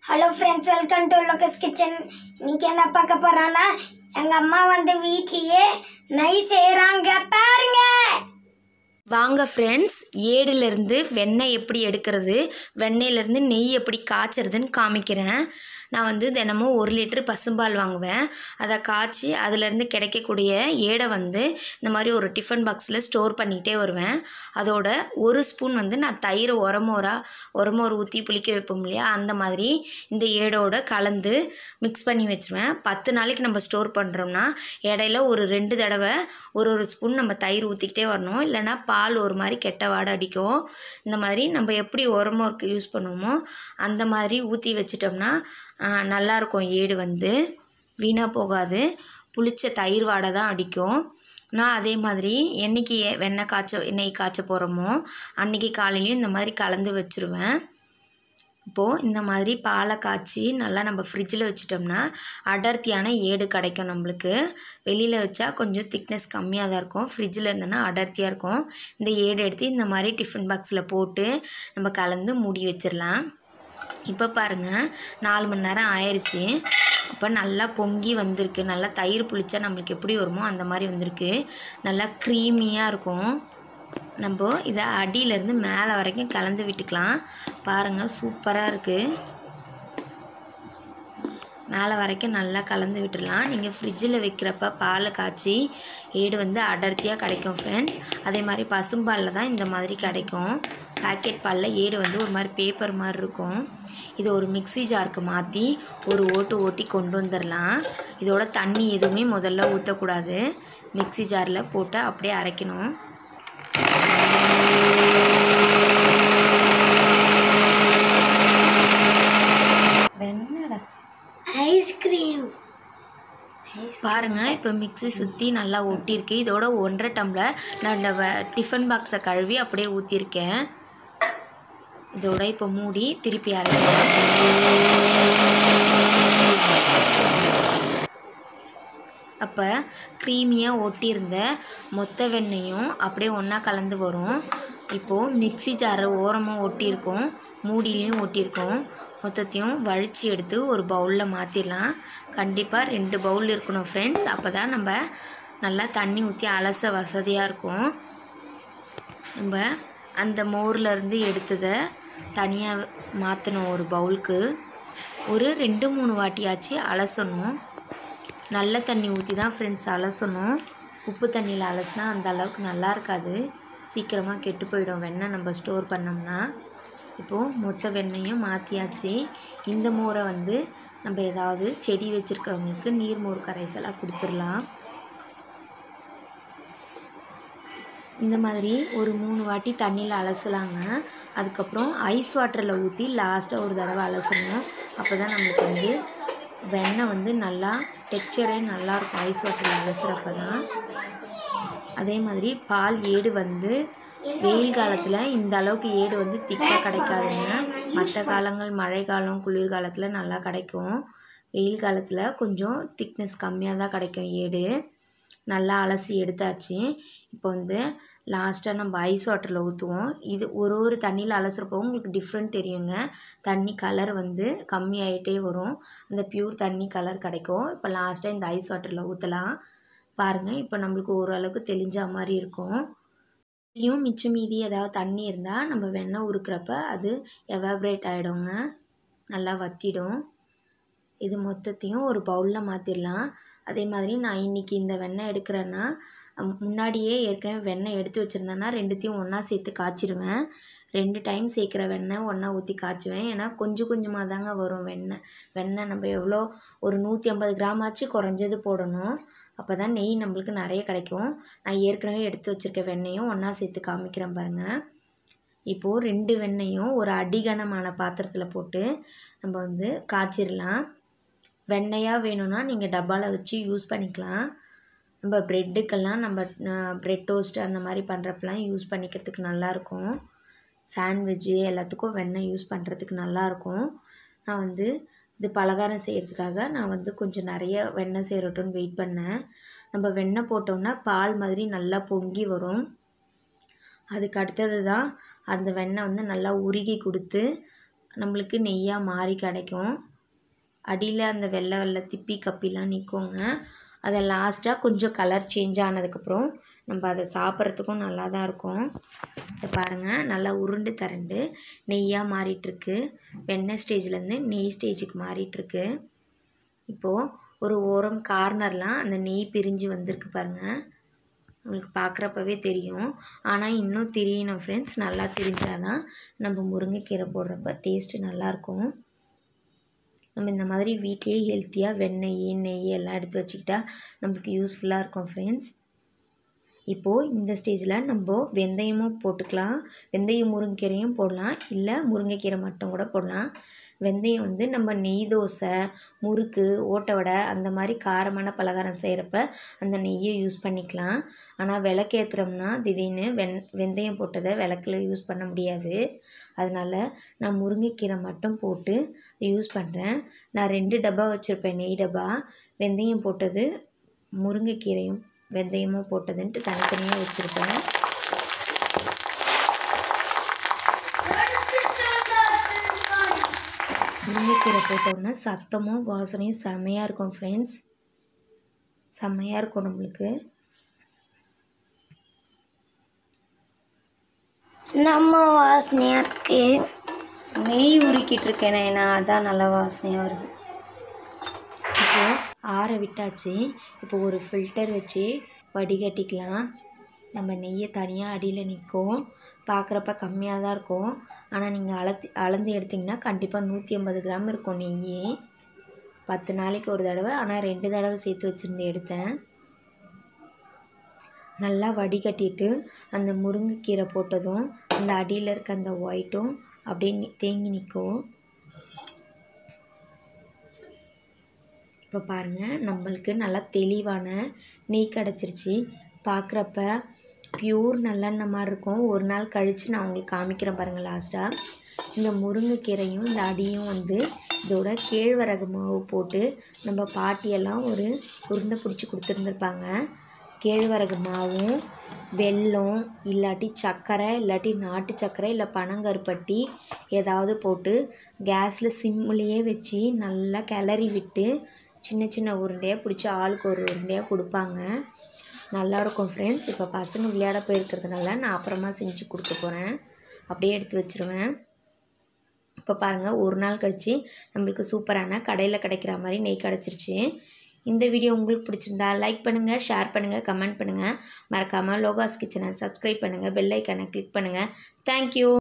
hello friends welcome to Locus kitchen இன்னைக்கு என்ன பார்க்க போறான்னா எங்க அம்மா வந்து வீட்லயே நெய் செய்றாங்க பாருங்க வாங்க ஃப்ரெண்ட்ஸ் ஏடுலேருந்து வெண்ணெய் எப்படி எடுக்கிறது வெண்ணெயிலேருந்து நெய் எப்படி காய்ச்சறதுன்னு காமிக்கிறேன் நான் வந்து தினமும் ஒரு லிட்டர் பசும்பால் வாங்குவேன் அதை காய்ச்சி அதுலேருந்து கிடைக்கக்கூடிய ஏடை வந்து இந்த மாதிரி ஒரு டிஃபன் பாக்ஸில் ஸ்டோர் பண்ணிகிட்டே வருவேன் அதோட ஒரு ஸ்பூன் வந்து நான் தயிர் உரமோரா உரமோர் ஊற்றி புளிக்க வைப்போம் இல்லையா அந்த மாதிரி இந்த ஏடோட கலந்து மிக்ஸ் பண்ணி வச்சுருவேன் பத்து நாளைக்கு நம்ம ஸ்டோர் பண்ணுறோம்னா இடையில ஒரு ரெண்டு தடவை ஒரு ஒரு ஸ்பூன் நம்ம தயிர் ஊற்றிக்கிட்டே வரணும் இல்லைன்னா பால் ஒரு மாதிரி கெட்ட வாடை அடிக்கும் இந்த மாதிரி நம்ம எப்படி உரமோருக்கு யூஸ் பண்ணுவோமோ அந்த மாதிரி ஊற்றி வச்சிட்டோம்னா ஆஹ், நல்லாயிருக்கும் ஏடு வந்து வீணாக போகாது புளிச்ச தயிர் வாடை தான் அடிக்கும் நான் அதே மாதிரி என்னைக்கு ஏ- வெண்ணெய் காய்ச்ச நெய் காய்ச்ச போகிறோமோ அன்றைக்கி காலையிலையும் இந்த மாதிரி கலந்து வச்சுருவேன் இப்போது இந்த மாதிரி பாலை காய்ச்சி நல்லா நம்ம ஃப்ரிட்ஜில் வச்சிட்டோம்னா அடர்த்தியான ஏடு கிடைக்கும் நம்மளுக்கு வெளியில் வச்சா கொஞ்சம் திக்னஸ் கம்மியாக தான் இருக்கும் ஃப்ரிட்ஜில் இருந்தோன்னா அடர்த்தியாக இருக்கும் இந்த ஏடு எடுத்து இந்த மாதிரி டிஃபன் பாக்ஸில் போட்டு நம்ம கலந்து மூடி வச்சிடலாம் இப்போ பாருங்கள் நாலு மணி நேரம் ஆயிடுச்சு அப்போ நல்லா பொங்கி வந்திருக்கு நல்லா தயிர் புளிச்சா நம்மளுக்கு எப்படி வருமோ அந்த மாதிரி வந்திருக்கு நல்லா க்ரீமியாக இருக்கும் நம்ம இதை அடியிலேருந்து மேலே வரைக்கும் கலந்து விட்டுக்கலாம் பாருங்கள் சூப்பராக இருக்குது மேலே வரைக்கும் நல்லா கலந்து விட்டுடலாம் நீங்கள் ஃப்ரிட்ஜில் வைக்கிறப்ப பாலை காய்ச்சி ஏடு வந்து அடர்த்தியாக கிடைக்கும் ஃப்ரெண்ட்ஸ் அதே மாதிரி பசும்பாலில் தான் இந்த மாதிரி கிடைக்கும் பேக்கெட் பாலில் ஏடு வந்து ஒரு மாதிரி பேப்பர் மாதிரி இருக்கும் இதை ஒரு மிக்ஸி ஜாருக்கு மாற்றி ஒரு ஓட்டு ஓட்டி கொண்டு வந்துடலாம் இதோட தண்ணி எதுவுமே முதல்ல ஊற்றக்கூடாது மிக்ஸி ஜாரில் போட்டு அப்படியே அரைக்கணும் வெண்ணடா ஐஸ்கிரீம் பாருங்க இப்போ மிக்ஸி சுற்றி நல்லா ஒட்டியிருக்கு இதோட ஒன்றரை டம்ளர் நான் இந்த வ- டிஃபன் பாக்ஸை கழுவி அப்படியே ஊற்றிருக்கேன் இதோட இப்போ மூடி திருப்பி அரைக்கலாம் அப்போ க்ரீமியாக ஒட்டியிருந்த மொத்த வெண்ணெயும் அப்படியே ஒன்றா கலந்து வரும் இப்போது மிக்ஸி ஜாரை ஓரமாக ஒட்டியிருக்கும் மூடிலையும் ஒட்டியிருக்கும் மொத்தத்தையும் வழித்து எடுத்து ஒரு பவுலில் மாற்றிடலாம் கண்டிப்பாக ரெண்டு பவுல் இருக்கணும் ஃப்ரெண்ட்ஸ் அப்போ தான் நம்ம நல்லா தண்ணி ஊற்றி அலச வசதியாக இருக்கும் நம்ம அந்த மோர்ல இருந்து எடுத்ததை தனியாக மாற்றணும் ஒரு பவுலுக்கு ஒரு ரெண்டு மூணு வாட்டியாச்சு அலசணும் நல்ல தண்ணி ஊற்றி தான் ஃப்ரெண்ட்ஸ் அலசணும் உப்பு தண்ணியில் அலசினா அந்த அளவுக்கு நல்லா இருக்காது சீக்கிரமாக கெட்டு போயிடும் வெண்ணெய் நம்ம ஸ்டோர் பண்ணோம்னா இப்போது மொத்த வெண்ணெயும் மாற்றியாச்சு இந்த மோரை வந்து நம்ம ஏதாவது செடி வச்சுருக்கவங்களுக்கு நீர் மோர் கரைசலாக கொடுத்துடலாம் இந்த மாதிரி ஒரு மூணு வாட்டி தண்ணியில் அலசலாங்க அதுக்கப்புறம் ஐஸ் வாட்டரில் ஊற்றி லாஸ்ட்டாக ஒரு தடவை அலசணும் அப்போ தான் நம்மளுக்கு வந்து வெண்ணெய் வந்து நல்லா டெக்ஸ்சரே நல்லாயிருக்கும் ஐஸ் வாட்டரில் அலசுகிறப்ப தான் அதே மாதிரி பால் ஏடு வந்து வெயில் காலத்தில் இந்த அளவுக்கு ஏடு வந்து திக்காக கிடைக்காதுங்க மற்ற காலங்கள் மழை காலம் குளிர்காலத்தில் நல்லா கிடைக்கும் வெயில் காலத்தில் கொஞ்சம் திக்னஸ் கம்மியாக தான் கிடைக்கும் ஏடு நல்லா அலசி எடுத்தாச்சு இப்போ வந்து லாஸ்ட்டாக நம்ம ஐஸ் வாட்டரில் ஊற்றுவோம் இது ஒரு ஒரு தண்ணியில் அலசுறப்போ உங்களுக்கு டிஃப்ரெண்ட் தெரியுங்க தண்ணி கலர் வந்து கம்மியாயிட்டே வரும் அந்த பியூர் தண்ணி கலர் கிடைக்கும் இப்போ லாஸ்ட்டாக இந்த ஐஸ் வாட்டரில் ஊற்றலாம் பாருங்கள் இப்போ நம்மளுக்கு ஓரளவுக்கு தெளிஞ்ச மாதிரி இருக்கும் இதையும் மிச்சம் மீதி ஏதாவது தண்ணி இருந்தால் நம்ம வெண்ணெய் உருக்குறப்ப அது எவாப்ரேட் ஆகிடுங்க நல்லா வத்திடும் இது மொத்தத்தையும் ஒரு பவுலில் மாற்றிடலாம் அதே மாதிரி நான் இன்றைக்கி இந்த வெண்ணெய் எடுக்கிறேன்னா அம், முன்னாடியே ஏற்கனவே வெண்ணெய் எடுத்து வச்சுருந்தேன்னா ரெண்டுத்தையும் ஒன்றா சேர்த்து காய்ச்சிடுவேன் ரெண்டு டைம் சேர்க்குற வெண்ணெய் ஒன்றா ஊற்றி காய்ச்சுவேன் ஏன்னா கொஞ்சம் கொஞ்சமாக தாங்க வரும் வெண்ணெய் வெண்ணெய் நம்ம எவ்வளோ ஒரு நூற்றி ஐம்பது கிராம் ஆச்சு குறைஞ்சது போடணும் அப்போ தான் நெய் நம்மளுக்கு நிறைய கிடைக்கும் நான் ஏற்கனவே எடுத்து வச்சுருக்க வெண்ணெயும் ஒன்றா சேர்த்து காமிக்கிறேன் பாருங்கள் இப்போது ரெண்டு வெண்ணெயும் ஒரு அடிகனமான பாத்திரத்தில் போட்டு நம்ம வந்து காய்ச்சிடலாம் வெண்ணெயாக வேணும்னா நீங்கள் டப்பாவில் வச்சு யூஸ் பண்ணிக்கலாம் நம்ம ப்ரெட்டுக்கெல்லாம் நம்ம ப்ரெட் டோஸ்ட் அந்த மாதிரி பண்ணுறப்பெல்லாம் யூஸ் பண்ணிக்கிறதுக்கு நல்லாயிருக்கும் சாண்ட்விட்ஜு எல்லாத்துக்கும் வெண்ணெய் யூஸ் பண்ணுறதுக்கு நல்லாயிருக்கும் நான் வந்து இது பலகாரம் செய்கிறதுக்காக நான் வந்து கொஞ்சம் நிறைய வெண்ணெய் சேரட்டும்னு வெயிட் பண்ணேன் நம்ம வெண்ணெய் போட்டோம்னா பால் மாதிரி நல்லா பொங்கி வரும் அதுக்கு அடுத்தது தான் அந்த வெண்ணெய் வந்து நல்லா உருகி கொடுத்து நம்மளுக்கு நெய்யாக மாறி கிடைக்கும் அடியில் அந்த வெள்ளை வெள்ளை திப்பி கப்பிலாம் நிற்குங்க அதை லாஸ்ட்டாக கொஞ்சம் கலர் சேஞ்ச் ஆனதுக்கப்புறம் நம்ம அதை சாப்பிட்றதுக்கும் நல்லா தான் இருக்கும் இதை பாருங்கள் நல்லா உருண்டு தரண்டு நெய்யாக மாறிட்டுருக்கு வெண்ணெய் ஸ்டேஜ்லேருந்து நெய் ஸ்டேஜுக்கு மாறிட்டுருக்கு இப்போது ஒரு ஓரம் கார்னர்லாம் அந்த நெய் பிரிஞ்சு வந்திருக்கு பாருங்கள் உங்களுக்கு பார்க்குறப்பவே தெரியும் ஆனால் இன்னும் தெரியணும் ஃப்ரெண்ட்ஸ் நல்லா தெரிஞ்சாதான் நம்ம முருங்கைக்கீரை போடுறப்ப டேஸ்ட்டு நல்லாயிருக்கும் நம்ம இந்த மாதிரி வீட்லேயே ஹெல்த்தியாக வெண்ணெய் நெய் எல்லாம் எடுத்து வச்சுக்கிட்டா நம்மளுக்கு யூஸ்ஃபுல்லாக இருக்கும் ஃப்ரெண்ட்ஸ் இப்போது இந்த ஸ்டேஜில் நம்ம வெந்தயமும் போட்டுக்கலாம் வெந்தயம் முருங்கைக்கீரையும் போடலாம் இல்லை முருங்கைக்கீரை மட்டும் கூட போடலாம் வெந்தயம் வந்து நம்ம நெய் தோசை முறுக்கு ஓட்டை வடை அந்த மாதிரி காரமான பலகாரம் செய்கிறப்ப அந்த நெய்யை யூஸ் பண்ணிக்கலாம் ஆனால் விளக்கேற்றுறோம்னா திடீர்னு வெந் வெந்தயம் போட்டதை விளக்கில் யூஸ் பண்ண முடியாது அதனால் நான் முருங்கைக்கீரை மட்டும் போட்டு யூஸ் பண்ணுறேன் நான் ரெண்டு டப்பா வச்சுருப்பேன் நெய் டப்பா வெந்தயம் போட்டது முருங்கைக்கீரையும் வெந்தயமும் போட்டதுன்ட்டு தனித்தனியாக வச்சுருப்பேன் முருங்கைக்கீரை போட்டோன்னா சத்தமும் வாசனையும் செம்மையாக இருக்கும் ஃப்ரெண்ட்ஸ் செம்மையாக இருக்கும் நம்மளுக்கு நம்ம வாசனையாக இருக்கு நெய் உருக்கிட்டு இருக்கேனே நான் அதான் நல்ல வாசனையாக வருது இப்போ ஆற விட்டாச்சு இப்போ ஒரு ஃபில்டர் வச்சு வடிகட்டிக்கலாம் நம்ம நெய்யை தனியாக அடியில் நிற்கும் பார்க்குறப்ப கம்மியாக தான் இருக்கும் ஆனால் நீங்கள் அளத்தி அளந்து எடுத்திங்கன்னா கண்டிப்பாக நூற்றி ஐம்பது கிராம் இருக்கும் நெய் பத்து நாளைக்கு ஒரு தடவை ஆனால் ரெண்டு தடவை சேர்த்து வச்சுருந்து எடுத்தேன் நல்லா வடிகட்டிட்டு அந்த முருங்கைக்கீரை போட்டதும் அந்த அடியில் இருக்க அந்த ஒயிட்டும் அப்படியே நி- தேங்கி நிற்கும் இப்போ பாருங்கள் நம்மளுக்கு நல்லா தெளிவான நெய் கிடச்சிருச்சு பார்க்குறப்ப பியூர் நல்லெண்ணெய் மாதிரி இருக்கும் ஒரு நாள் கழித்து நான் உங்களுக்கு காமிக்கிறேன் பாருங்கள் லாஸ்ட்டாக இந்த முருங்கைக்கீரையும் இந்த அடியும் வந்து இதோட கேழ்வரகு மாவு போட்டு நம்ம பாட்டியெல்லாம் ஒரு உருண்டை பிடிச்சி கொடுத்துருந்துருப்பாங்க கேழ்வரகு மாவும் வெல்லம் இல்லாட்டி சர்க்கரை இல்லாட்டி நாட்டு சர்க்கரை இல்லை பனங்கருப்பட்டி ஏதாவது போட்டு கேஸில் சிம்லேயே வச்சு நல்லா கிளறி விட்டு சின்ன சின்ன உருண்டையாக பிடிச்சி ஆளுக்கு ஒரு உருண்டையாக கொடுப்பாங்க நல்லாயிருக்கும் ஃப்ரெண்ட்ஸ் இப்போ பசங்க விளையாட போயிருக்கிறதுனால நான் அப்புறமா செஞ்சு கொடுக்க போகிறேன் அப்படியே எடுத்து வச்சுருவேன் இப்போ பாருங்கள் ஒரு நாள் கழித்து நம்மளுக்கு சூப்பரான கடையில் கிடைக்கிற மாதிரி நெய் கிடச்சிருச்சு இந்த வீடியோ உங்களுக்கு பிடிச்சிருந்தா லைக் பண்ணுங்கள் ஷேர் பண்ணுங்கள் கமெண்ட் பண்ணுங்கள் மறக்காமல் லோகாஸ் கிச்சனை சப்ஸ்கிரைப் பண்ணுங்கள் பெல் ஐக்கானை கிளிக் பண்ணுங்கள் தேங்க்யூ